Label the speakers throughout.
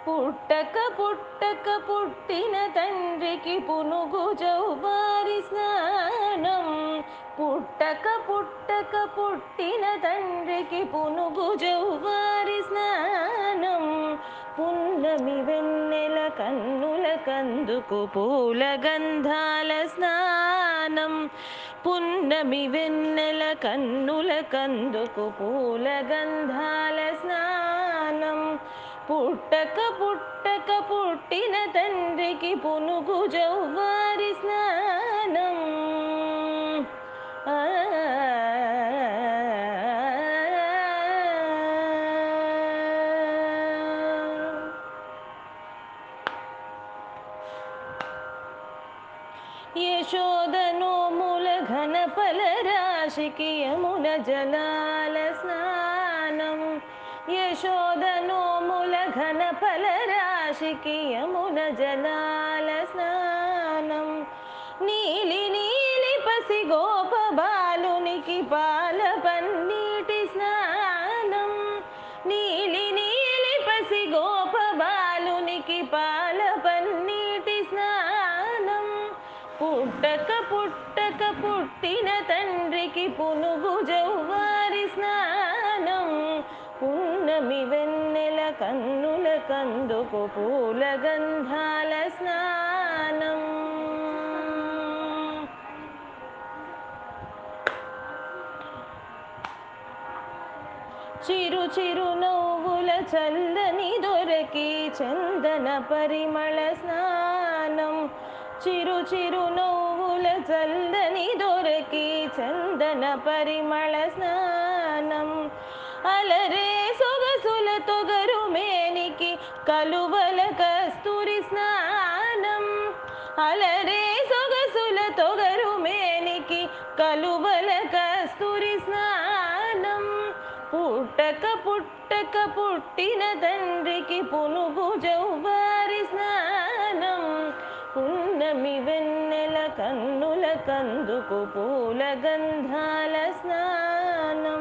Speaker 1: పుట్టక పుట్టక పుట్టిన తండ్రికి పునుగు చౌబారి స్నానం పుట్టక పుట్టక పుట్టిన తండ్రికి పునుగు చౌబారి స్నానం పున్నమి వెన్నెల కన్నుల కందుకు పూల గంధాల స్నానం పున్నమి వెన్నెల కన్నుల కందుకు పూల గంధాల స్నానం పుట్టక పుట్టక పుట్టిన తండ్రికి పునుగు జౌవారి స్నానం ఆ యశోదను మూల ఘన ఫల రాశికి యమున జలాల స్నానం యశోదను మూల ఘన ఫల రాశికి యమున జలాల స్నానం నీలి నీలి పసి గోప బాలునికి పాల పన్నీటి స్నానం నీలి నీలి పసి గోప బాలునికి పాల పన్నీటి స్నానం పుట్టక పుట్టక పుట్టిన తండ్రికి పునుగు జౌవారి స్నానం పున్నమి వెన్నెల కన్నుల కందుకు పూల గంధాల స్నానం చిరు చిరు నవ్వుల చల్లని దొరకి చందన పరిమళ స్నానం చిరు చిరు నవ్వుల చల్లని దొరకి చందన పరిమళ స్నానం అలరే సొగసుల తొగరు మేనికి కలువల కస్తూరి స్నానం అలరే సొగసుల తొగరు మేనికి కలువల కస్తూరి స్నానం పుట్టక పుట్టక పుట్టిన తండ్రికి పునుగు జౌవారి స్నానం పున్నమి వెన్నెల కన్నుల కందుకు పూల గంధాల స్నానం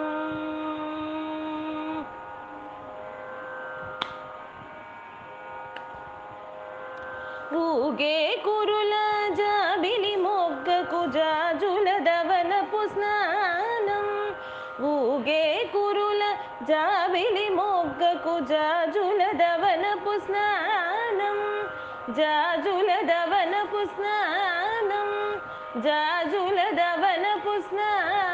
Speaker 1: ఊగే కురుల జాబిలి మొగ్గకు జాజుల దవనపు స్నానం ఊగే కురుల జాబిలి మొగ్గకు జాజుల దవనపు స్నానం జాజుల దవనపు స్నానం జాజుల దవనపు స్నానం